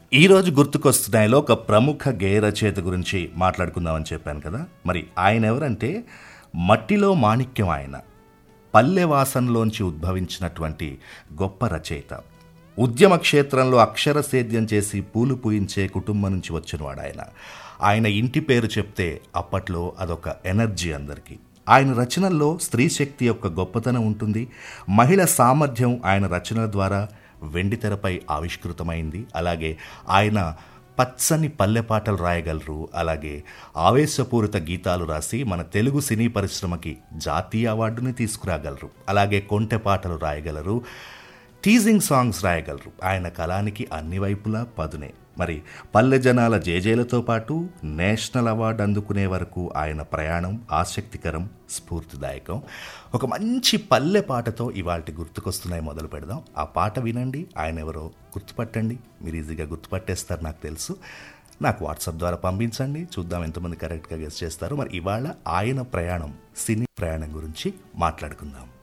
ఈరోజు గుర్తుకొస్తున్నాయిలో ఒక ప్రముఖ గేయ రచయిత గురించి మాట్లాడుకుందామని చెప్పాను కదా మరి ఆయన ఎవరంటే మట్టిలో మాణిక్యం ఆయన పల్లె వాసనలోంచి ఉద్భవించినటువంటి గొప్ప రచయిత ఉద్యమ క్షేత్రంలో అక్షర సేద్యం చేసి పూలు పూయించే కుటుంబం నుంచి వచ్చినవాడు ఆయన ఆయన ఇంటి పేరు చెప్తే అప్పట్లో అదొక ఎనర్జీ అందరికీ ఆయన రచనల్లో స్త్రీ శక్తి యొక్క గొప్పతనం ఉంటుంది మహిళ సామర్థ్యం ఆయన రచనల ద్వారా వెండితెరపై ఆవిష్కృతమైంది అలాగే ఆయన పచ్చని పల్లె పాటలు రాయగలరు అలాగే ఆవేశపూరిత గీతాలు రాసి మన తెలుగు సినీ పరిశ్రమకి జాతీయ అవార్డుని తీసుకురాగలరు అలాగే కొంటె పాటలు రాయగలరు టీజింగ్ సాంగ్స్ రాయగలరు ఆయన కళానికి అన్ని వైపులా పదునే మరి పల్లె జనాల జేజేలతో పాటు నేషనల్ అవార్డు అందుకునే వరకు ఆయన ప్రయాణం ఆసక్తికరం స్ఫూర్తిదాయకం ఒక మంచి పల్లె పాటతో ఇవాళ గుర్తుకొస్తున్నాయి మొదలు పెడదాం ఆ పాట వినండి ఆయన ఎవరో గుర్తుపట్టండి మీరు ఈజీగా గుర్తుపట్టేస్తారు నాకు తెలుసు నాకు వాట్సాప్ ద్వారా పంపించండి చూద్దాం ఎంతమంది కరెక్ట్గా గెస్ట్ చేస్తారు మరి ఇవాళ ఆయన ప్రయాణం సినీ ప్రయాణం గురించి మాట్లాడుకుందాం